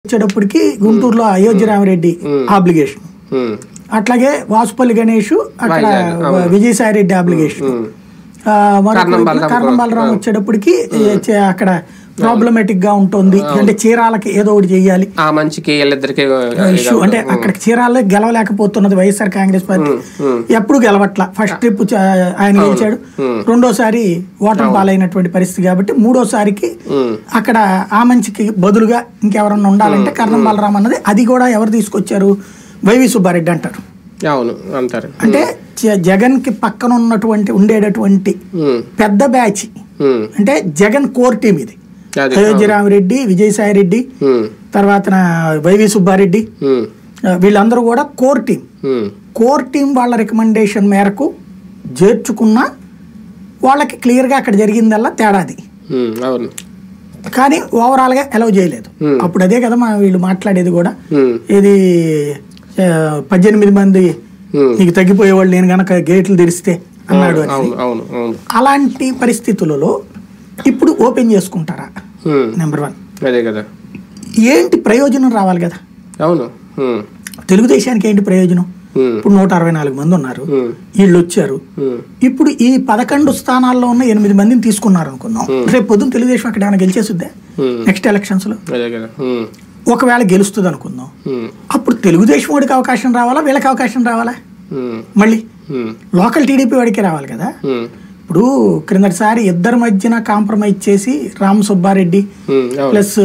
వచ్చేటప్పటికి గుంటూరులో అయోధ్య రామిరెడ్డి ఆబ్లిగేషన్ ఉమ్, అట్లాగే వాసుపల్లి గణేష్ అక్కడ వైజాగ్, అవును. విజయసాయి రెడ్డి ఆబ్లిగేషన్ ఉమ్. ఆ, మరొక కర్ణం వైపు బలరాం కర్ణం కూడా. బలరాం వచ్చేటప్పటికి ఏ, చే- అక్కడ ప్రాబ్లమేటిక్ గా ఉంటుంది అంటే చీరాలకి ఏదో ఒకటి చెయ్యాలి ఆ మంచికి వీళ్ళిద్దరికి ఇష్యూ అంటే అక్కడ చీరాల్లో గెలవలేకపోతున్నది వైఎస్ఆర్ కాంగ్రెస్ పార్టీ ఎప్పుడు గెలవట్ల ఫస్ట్ ట్రిప్ చ- ఆయన గెలిచాడు రెండోసారి ఓటమి పాలైనటువంటి పరిస్థితి కాబట్టి మూడోసారికి అక్కడ ఆ మంచికి బదులుగా ఇంకెవరన్నా ఉండాలంటే కర్ణం బలరాం అన్నది అది కూడా ఎవరు తీసుకొచ్చారు వైవి సుబ్బారెడ్డి అంటారు అవును అంటారు అంటే జ- జగన్ కి పక్కన ఉన్నటువంటి ఉండేటటువంటి ఉమ్, పెద్ద బ్యాచ్ ఉమ్, అంటే జగన్ కోర్ టీం ఇది అది అయోధ్య రామిరెడ్డి విజయసాయి రెడ్డి ఉమ్, తర్వాత వైవి సుబ్బారెడ్డి ఉమ్, ఆ, వీళ్ళందరూ కూడా కోర్ టీం ఉమ్, కోర్ టీం వాళ్ళ రికమెండేషన్ మేరకు చేర్చుకున్న వాళ్ళకి క్లియర్గా అక్కడ జరిగిందల్లా తేడాది ఉమ్, అవును కానీ ఓవరాల్గా అలౌ చేయలేదు Hmm. అప్పుడు అదే కదా మా వీళ్ళు మాట్లాడేది కూడా ఉమ్, ఇది ఆ, పద్దెనిమిది మంది ఉమ్, నీకు తగ్గిపోయేవాళ్ళు నేను గనక గేట్లు తెరిస్తే అన్నాడు అని అవును అవును అవును అలాంటి పరిస్థితులలో ఇప్పుడు ఓపెన్ చేసుకుంటారా ఉమ్, నెంబర్ వన్ అదే కదా ఏంటి ప్రయోజనం రావాలి కదా అవును ఉమ్, తెలుగుదేశానికి ఏంటి ప్రయోజనం ఉమ్, ఇప్పుడు నూట అరవై నాలుగు మంది ఉన్నారు ఉమ్, వీళ్ళు వచ్చారు ఉమ్, ఇప్పుడు ఈ పదకొండు స్థానాల్లో ఉన్న ఎనిమిది మందిని తీసుకున్నారు అనుకుందాం రేపు పొద్దున్న తెలుగుదేశం అక్కడ ఏమైనా గెలిచేసిద్దే ఉమ్, నెక్స్ట్ ఎలక్షన్స్ లో అదే కదా ఉమ్, ఒకవేళ గెలుస్తుంది అనుకుందాం ఉమ్, అప్పుడు తెలుగుదేశం వాడికి అవకాశం రావాలా వీళ్ళకి అవకాశం రావాలా ఉమ్, మళ్ళీ ఉమ్, లోకల్ టీడీపీ వాడికి రావాలి కదా ఉమ్, ఇప్పుడు క్రిందటిసారి ఇద్దరి మధ్యన కాంప్రమైజ్ చేసి రామ్ సుబ్బారెడ్డి ఉమ్, అవును ప్లస్